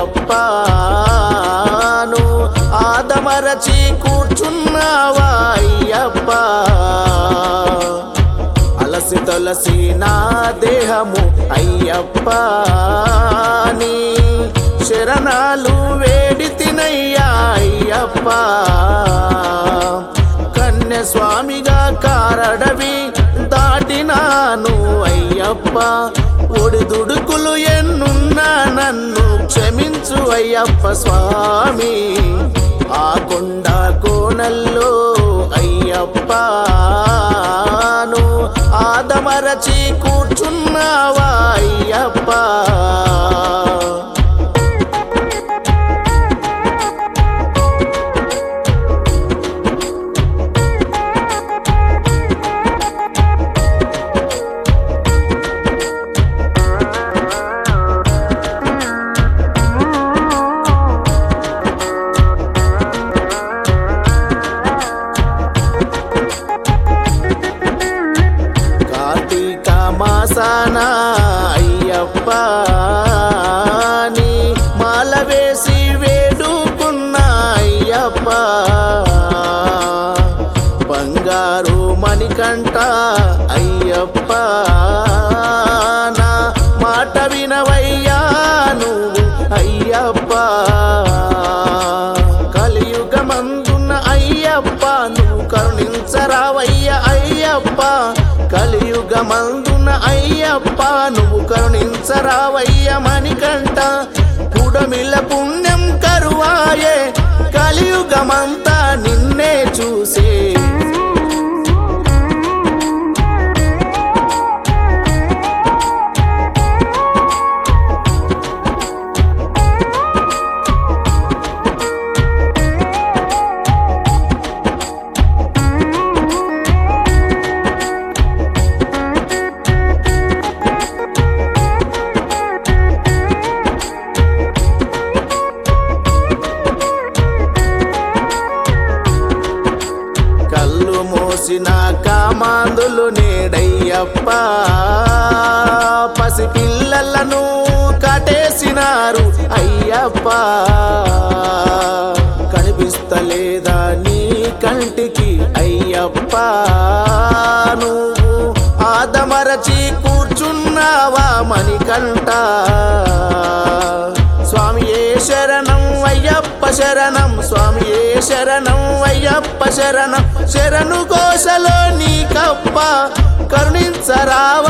అయ్యప్పను ఆదమరచి కూర్చున్నావా అయ్యప్ప అలసి తొలసి నా దేహము అయ్యప్ప నీ శరణాలు వేడి తినయ్యా అయ్యప్ప కన్య స్వామిగా కారడవి దాటినాను అయ్యప్ప ఒడిదుడుకులు ఎన్నున్నా నన్ను క్షమించు అయ్యప్ప స్వామి ఆ కొండ కోణల్లో అయ్యప్పను ఆదమరచి కూర్చున్నావా అయ్యప్ప కార్తీక మాసాన అయ్యప్ప నీ మాల వేసి వేడుకున్న అయ్యప్ప బంగారు మణికంట అయ్యప్ప నా మాట వినవయ్యా నువ్వు అయ్యప్ప కలియుగమందున్న అయ్యప్ప నువ్వు కరుణించరావయ్య అయ్యప్ప కలియుగమందున్న అయ్యప్ప నువ్వు కరుణించరావయ్య మణికంట పుడమిల పుణ్యం కరువాయే కలియుగమంతా నిన్నే చూసే కళ్ళు మోసిన కామాందులు నేడయ్యప్ప పసిపిల్లలను కటేసినారు అయ్యప్ప కనిపిస్తలేదా నీ కంటికి అయ్యప్ప నువ్వు ఆదమరచి కూర్చున్నావా మణికంట స్వామియే శరణం అయ్యప్ప శరణం స్వామియే శరణం అయ్యప్ప శరణం శరణు కోశలో నీకప్ప కరుణించరావ